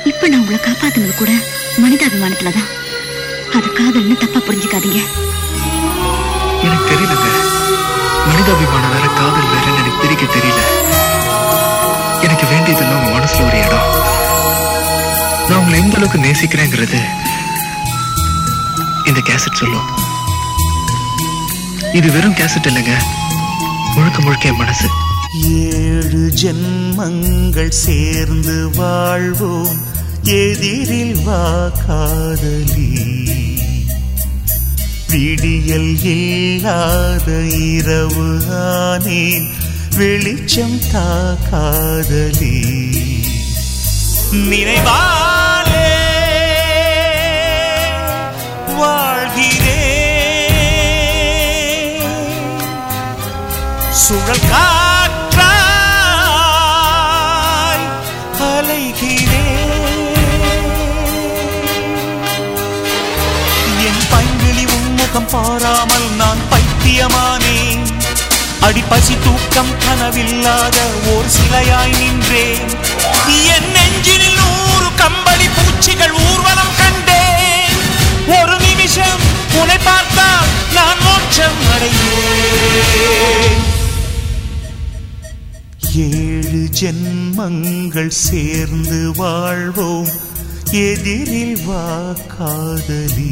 இப்ப நான் உங்களை காப்பாத்துனது கூட மனிதாபிமானத்துலதான் அது காதல்னு தப்பா புரிஞ்சுக்காதீங்க எனக்கு தெரியலங்க மனிதாபிமானம் வேற காதல் வேறன்னு எனக்கு பிரிக்க தெரியல எனக்கு வேண்டியதெல்லாம் உங்க மனசுல ஒரு இடம் நான் உங்களை எந்த அளவுக்கு நேசிக்கிறேங்கிறது இந்த கேசட் சொல்லும் இது வெறும் கேசட் இல்லைங்க முழுக்க முழுக்க என் மனசு ஏழு ஜென்மங்கள் சேர்ந்து வாழ்வோம் எதிரில் வா காதலி விடியல் இல்லாத இரவு ஆனேன் வெளிச்சம் தா காதலி நினைவாலே வாழ்கிறேன் சுழல் காற்றாய் அலைகிறேன் என் பைங்கிளி உன்முகம் பாராமல் நான் பைத்தியமானேன் அடிப்பசி தூக்கம் கனவில்லாத ஓர் சிலையாய் நின்றேன் என் நெஞ்சினில் நூறு கம்பளி பூச்சிகள் ஊர்வலம் கண்டேன் ஒரு நிமிஷம் உன்னை பார்த்தால் நான் மோட்சம் அடைவேன் ஏழு ஜென்மங்கள் சேர்ந்து வாழ்வோம் எதிரில் வா காதலி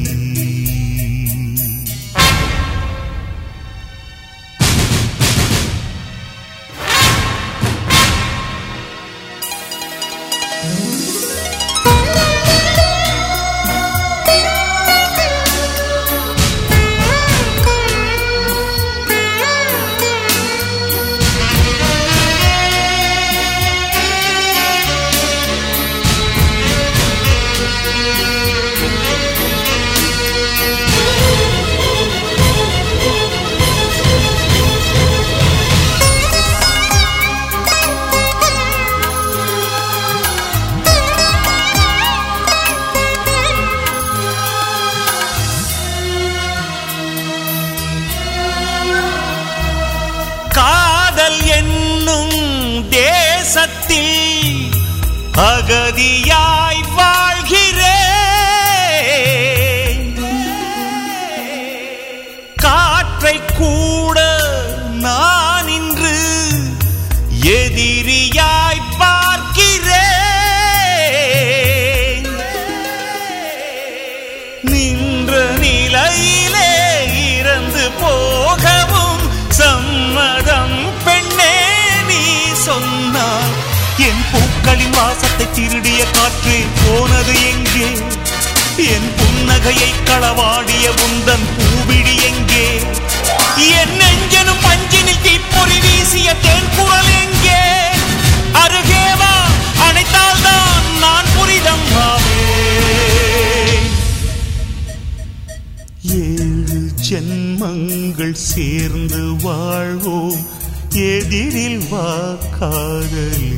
காதல் என்னும் தேசத்தில் அகதியாய் வாழ்கிறேன் காற்றை கூட நான் இன்று எதிரியாய் பார்க்கிறேன் நின்ற நிலையிலே இறந்து போகவும் சம்மதம் பெண்ணே நீ சொன்னாய் என் பூக்களின் வாசத்தை திருடிய காற்று போனது எங்கே என் புன்னகையை களவாடிய உந்தன் பூவிழி எங்கே என் நெஞ்சனும் பஞ்சினில் தீப்பொறி வீசிய தேன் குரல் எங்கே அருகே வா அணைத்தால்தான் நான் புரிதம் ஆவேன் ஏழு ஜென்மங்கள் சேர்ந்து வாழ்வோம் எதிரில் வா காதலி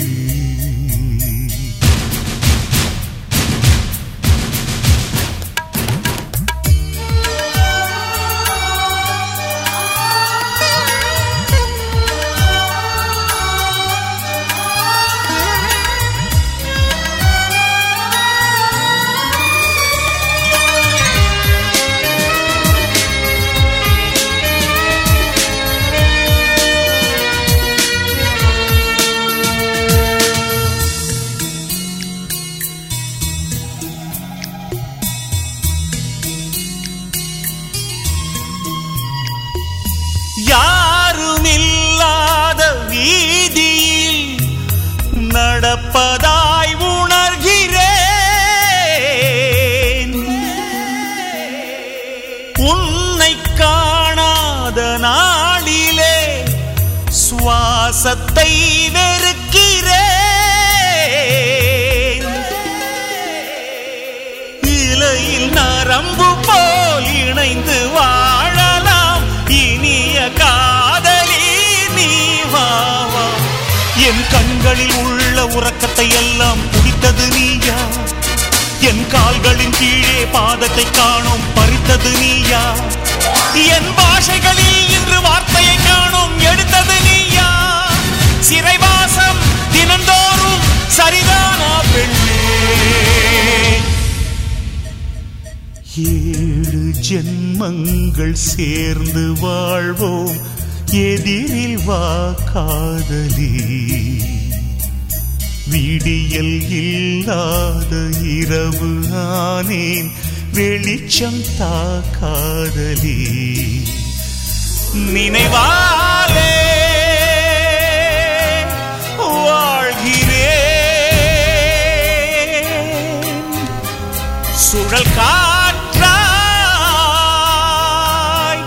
யாருமில்லாத வீதியில் நடப்பதாய் உணர்கிறேன் உன்னை காணாத நாளிலே சுவாசத்தை வெறுக்கிறேன் இலையில் நரம்பு போல் இணைந்து வாழலாம் இனிய காதலி நீ வா வா. என் கண்களில் உள்ள உறக்கத்தை எல்லாம் குடித்தது நீயா என் கால்களின் கீழே பாதத்தை காணும் பறித்தது நீயா என் பாஷைகளில் இன்று வார்த்தையை காணும் எடுத்தது நீயா சிறைவாசம் தினந்தோறும் சரிதானா பெண்ணே ஏழு ஜென்மங்கள் சேர்ந்து வாழ்வோம் எதிரில் வா காதலி விடியல் இல்லாத இரவு ஆனேன் வெளிச்சம் தா காதலி நினைவாலே வாழ்கிறேன் சுழல் காற்றாய்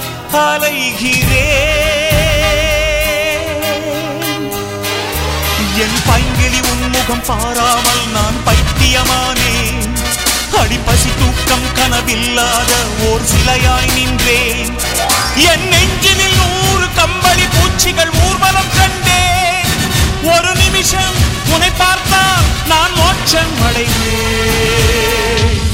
அலைகிறேன் என் பைங்கிலி உன்முகம் பாராமல் நான் பைத்தியமானேன் அடிப்பசி தூக்கம் கனவில்லாத ஓர் சிலையாய் நின்றேன் என் நெஞ்சினில் நூறு கம்பளி பூச்சிகள் ஊர்வலம் கண்டேன் ஒரு நிமிஷம் உன்னை பார்த்தால் நான் மோட்சம் அடைவேன்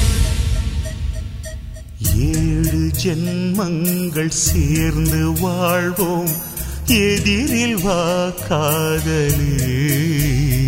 ஏழு ஜென்மங்கள் சேர்ந்து வாழ்வோம் எதிரில் வா காதலே